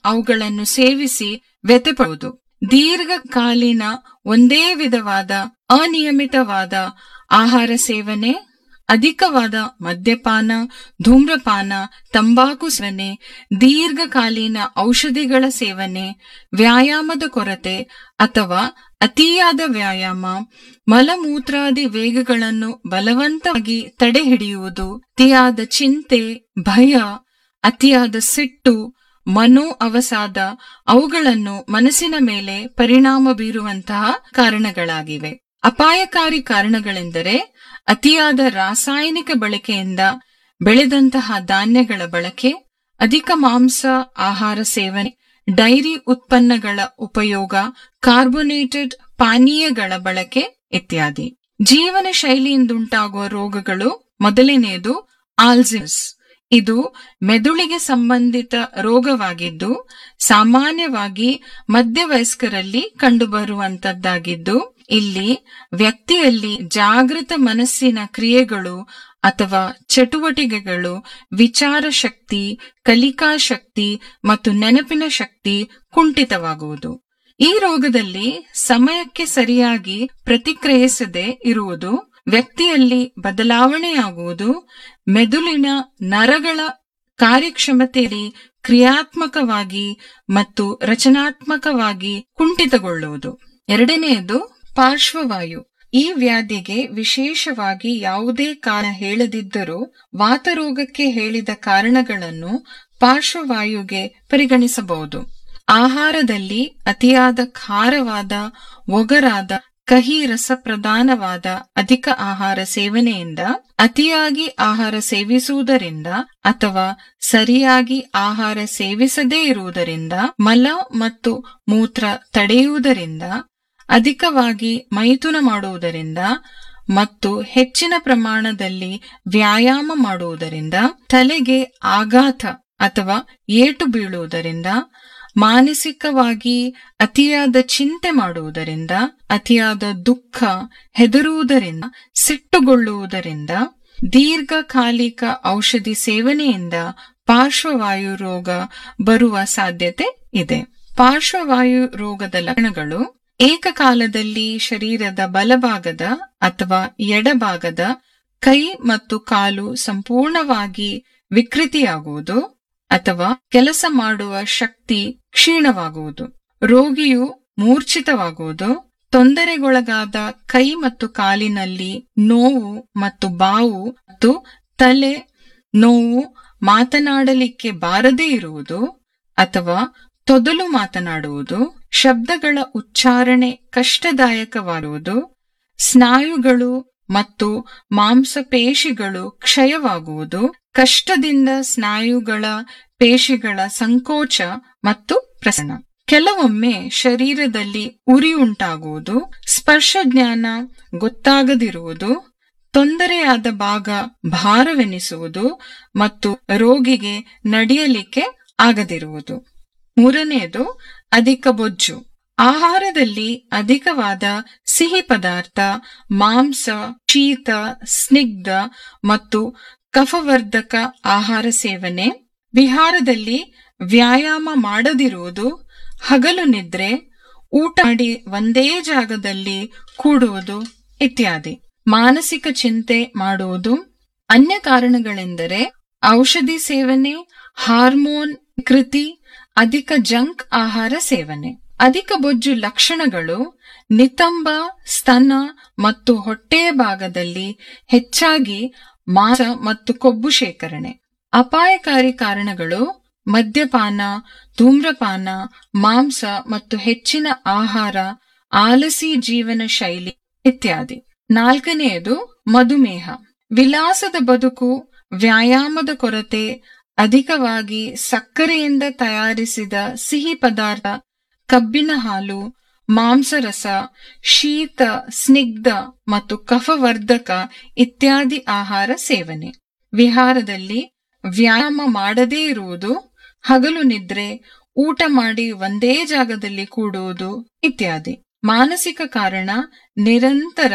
ಅವುಗಳನ್ನು ಸೇವಿಸಿ ವ್ಯಥೆಪಡುವುದು ದೀರ್ಘಕಾಲೀನ ಒಂದೇ ವಿಧವಾದ ಅನಿಯಮಿತವಾದ ಆಹಾರ ಸೇವನೆ ಅಧಿಕವಾದ ಮದ್ಯಪಾನ ಧೂಮ್ರಪಾನ ತಂಬಾಕು ಸೇವನೆ ದೀರ್ಘಕಾಲೀನ ಔಷಧಿಗಳ ಸೇವನೆ ವ್ಯಾಯಾಮದ ಕೊರತೆ ಅಥವಾ ಅತಿಯಾದ ವ್ಯಾಯಾಮ ಮಲಮೂತ್ರಾದಿ ವೇಗಗಳನ್ನು ಬಲವಂತವಾಗಿ ತಡೆಹಿಡಿಯುವುದು ಅತಿಯಾದ ಚಿಂತೆ ಭಯ ಅತಿಯಾದ ಸಿಟ್ಟು ಮನೋ ಅವಸಾದ ಅವುಗಳನ್ನು ಮನಸ್ಸಿನ ಮೇಲೆ ಪರಿಣಾಮ ಬೀರುವಂತಹ ಕಾರಣಗಳಾಗಿವೆ ಅಪಾಯಕಾರಿ ಕಾರಣಗಳೆಂದರೆ ಅತಿಯಾದ ರಾಸಾಯನಿಕ ಬಳಕೆಯಿಂದ ಬೆಳೆದಂತಹ ಧಾನ್ಯಗಳ ಬಳಕೆ ಅಧಿಕ ಮಾಂಸ ಆಹಾರ ಸೇವನೆ ಡೈರಿ ಉತ್ಪನ್ನಗಳ ಉಪಯೋಗ ಕಾರ್ಬೋನೇಟೆಡ್ ಪಾನೀಯಗಳ ಬಳಕೆ ಇತ್ಯಾದಿ ಜೀವನ ಶೈಲಿಯಿಂದುಂಟಾಗುವ ರೋಗಗಳು ಮೊದಲನೆಯದು ಆಲ್ಝಿಮಸ್ ಇದು ಮೆದುಳಿಗೆ ಸಂಬಂಧಿತ ರೋಗವಾಗಿದ್ದು ಸಾಮಾನ್ಯವಾಗಿ ಮಧ್ಯವಯಸ್ಕರಲ್ಲಿ ಕಂಡುಬರುವಂತದ್ದಾಗಿದ್ದು ಇಲ್ಲಿ ವ್ಯಕ್ತಿಯಲ್ಲಿ ಜಾಗೃತ ಮನಸ್ಸಿನ ಕ್ರಿಯೆಗಳು ಅಥವಾ ಚಟುವಟಿಕೆಗಳು ವಿಚಾರ ಶಕ್ತಿ ಕಲಿಕಾ ಶಕ್ತಿ ಮತ್ತು ನೆನಪಿನ ಶಕ್ತಿ ಕುಂಠಿತವಾಗುವುದು ಈ ರೋಗದಲ್ಲಿ ಸಮಯಕ್ಕೆ ಸರಿಯಾಗಿ ಪ್ರತಿಕ್ರಿಯಿಸದೆ ಇರುವುದು ವ್ಯಕ್ತಿಯಲ್ಲಿ ಬದಲಾವಣೆಯಾಗುವುದು ಮೆದುಳಿನ ನರಗಳ ಕಾರ್ಯಕ್ಷಮತೆಯಲ್ಲಿ ಕ್ರಿಯಾತ್ಮಕವಾಗಿ ಮತ್ತು ರಚನಾತ್ಮಕವಾಗಿ ಕುಂಠಿತಗೊಳ್ಳುವುದು ಎರಡನೆಯದು ಪಾರ್ಶ್ವವಾಯು ಈ ವ್ಯಾಧಿಗೆ ವಿಶೇಷವಾಗಿ ಯಾವುದೇ ಕಾರಣ ಹೇಳದಿದ್ದರೂ ವಾತರೋಗಕ್ಕೆ ಹೇಳಿದ ಕಾರಣಗಳನ್ನು ಪಾರ್ಶ್ವವಾಯುಗೆ ಪರಿಗಣಿಸಬಹುದು ಆಹಾರದಲ್ಲಿ ಅತಿಯಾದ ಖಾರವಾದ ಒಗರಾದ ಕಹಿ ರಸಪ್ರಧಾನವಾದ ಅಧಿಕ ಆಹಾರ ಸೇವನೆಯಿಂದ ಅತಿಯಾಗಿ ಆಹಾರ ಸೇವಿಸುವುದರಿಂದ ಅಥವಾ ಸರಿಯಾಗಿ ಆಹಾರ ಸೇವಿಸದೇ ಇರುವುದರಿಂದ ಮಲ ಮತ್ತು ಮೂತ್ರ ತಡೆಯುವುದರಿಂದ ಅಧಿಕವಾಗಿ ಮೈಥುನ ಮಾಡುವುದರಿಂದ ಮತ್ತು ಹೆಚ್ಚಿನ ಪ್ರಮಾಣದಲ್ಲಿ ವ್ಯಾಯಾಮ ಮಾಡುವುದರಿಂದ ತಲೆಗೆ ಆಘಾತ ಅಥವಾ ಏಟು ಬೀಳುವುದರಿಂದ ಮಾನಸಿಕವಾಗಿ ಅತಿಯಾದ ಚಿಂತೆ ಮಾಡುವುದರಿಂದ ಅತಿಯಾದ ದುಃಖ ಹೆದರುವುದರಿಂದ ಸಿಟ್ಟುಗೊಳ್ಳುವುದರಿಂದ ದೀರ್ಘಕಾಲಿಕ ಔಷಧಿ ಸೇವನೆಯಿಂದ ಪಾರ್ಶ್ವವಾಯು ರೋಗ ಬರುವ ಸಾಧ್ಯತೆ ಇದೆ ಪಾರ್ಶ್ವವಾಯು ರೋಗದ ಲಕ್ಷಣಗಳು ಏಕಕಾಲದಲ್ಲಿ ಶರೀರದ ಬಲಭಾಗದ ಅಥವಾ ಎಡಭಾಗದ ಕೈ ಮತ್ತು ಕಾಲು ಸಂಪೂರ್ಣವಾಗಿ ವಿಕೃತಿಯಾಗುವುದು ಅಥವಾ ಕೆಲಸ ಮಾಡುವ ಶಕ್ತಿ ಕ್ಷೀಣವಾಗುವುದು ರೋಗಿಯು ಮೂರ್ಛಿತವಾಗುವುದು ತೊಂದರೆಗೊಳಗಾದ ಕೈ ಮತ್ತು ಕಾಲಿನಲ್ಲಿ ನೋವು ಮತ್ತು ಬಾವು ಮತ್ತು ತಲೆ ನೋವು ಮಾತನಾಡಲಿಕ್ಕೆ ಬಾರದೇ ಇರುವುದು ಅಥವಾ ತೊದಲು ಮಾತನಾಡುವುದು ಶಬ್ದಗಳ ಉಚ್ಚಾರಣೆ ಕಷ್ಟದಾಯಕವಾಗುವುದು ಸ್ನಾಯುಗಳು ಮತ್ತು ಮಾಂಸಪೇಶಿಗಳು ಕ್ಷಯವಾಗುವುದು ಕಷ್ಟದಿಂದ ಸ್ನಾಯುಗಳ ಪೇಶಿಗಳ ಸಂಕೋಚ ಮತ್ತು ಪ್ರಸರಣ ಕೆಲವೊಮ್ಮೆ ಶರೀರದಲ್ಲಿ ಉರಿ ಉಂಟಾಗುವುದು ಸ್ಪರ್ಶ ಜ್ಞಾನ ಗೊತ್ತಾಗದಿರುವುದು ತೊಂದರೆಯಾದ ಭಾಗ ಭಾರವೆನಿಸುವುದು ಮತ್ತು ರೋಗಿಗೆ ನಡೆಯಲಿಕ್ಕೆ ಆಗದಿರುವುದು ಮೂರನೆಯದು ಅಧಿಕ ಬೊಜ್ಜು ಆಹಾರದಲ್ಲಿ ಅಧಿಕವಾದ ಸಿಹಿ ಪದಾರ್ಥ ಮಾಂಸ ಶೀತ ಸ್ನಿಗ್ಧ ಮತ್ತು ಕಫವರ್ಧಕ ಆಹಾರ ಸೇವನೆ ವಿಹಾರದಲ್ಲಿ ವ್ಯಾಯಾಮ ಮಾಡದಿರುವುದು ಹಗಲು ನಿದ್ರೆ ಊಟ ಮಾಡಿ ಒಂದೇ ಜಾಗದಲ್ಲಿ ಕೂಡುವುದು ಇತ್ಯಾದಿ ಮಾನಸಿಕ ಚಿಂತೆ ಮಾಡುವುದು ಅನ್ಯ ಕಾರಣಗಳೆಂದರೆ ಔಷಧಿ ಸೇವನೆ ಹಾರ್ಮೋನ್ ಕೃತಿ ಅಧಿಕ ಜಂಕ್ ಆಹಾರ ಸೇವನೆ ಅಧಿಕ ಬೊಜ್ಜು ಲಕ್ಷಣಗಳು ನಿತಂಬ ಸ್ತನ ಮತ್ತು ಹೊಟ್ಟೆಯ ಭಾಗದಲ್ಲಿ ಹೆಚ್ಚಾಗಿ ಮಾಂಸ ಮತ್ತು ಕೊಬ್ಬು ಶೇಖರಣೆ ಅಪಾಯಕಾರಿ ಕಾರಣಗಳು ಮದ್ಯಪಾನ ಧೂಮ್ರಪಾನ ಮಾಂಸ ಮತ್ತು ಹೆಚ್ಚಿನ ಆಹಾರ ಆಲಸಿ ಜೀವನ ಶೈಲಿ ಇತ್ಯಾದಿ ನಾಲ್ಕನೆಯದು ಮಧುಮೇಹ ವಿಲಾಸದ ಬದುಕು ವ್ಯಾಯಾಮದ ಕೊರತೆ ಅಧಿಕವಾಗಿ ಸಕ್ಕರೆಯಿಂದ ತಯಾರಿಸಿದ ಸಿಹಿ ಪದಾರ್ಥ ಕಬ್ಬಿನ ಹಾಲು ಮಾಂಸರಸ ಶೀತ ಸ್ನಿಗ್ಧ ಮತ್ತು ಕಫವರ್ಧಕ ಇತ್ಯಾದಿ ಆಹಾರ ಸೇವನೆ ವಿಹಾರದಲ್ಲಿ ವ್ಯಾಯಾಮ ಮಾಡದೇ ಇರುವುದು ಹಗಲು ನಿದ್ರೆ ಊಟ ಮಾಡಿ ಒಂದೇ ಜಾಗದಲ್ಲಿ ಕೂಡುವುದು ಇತ್ಯಾದಿ ಮಾನಸಿಕ ಕಾರಣ ನಿರಂತರ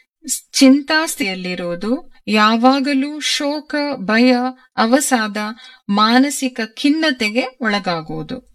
ಚಿಂತಾಸ್ಥಿತಿಯಲ್ಲಿರುವುದು ಯಾವಾಗಲೂ ಶೋಕ ಭಯ ಅವಸಾದ ಮಾನಸಿಕ ಖಿನ್ನತೆಗೆ ಒಳಗಾಗುವುದು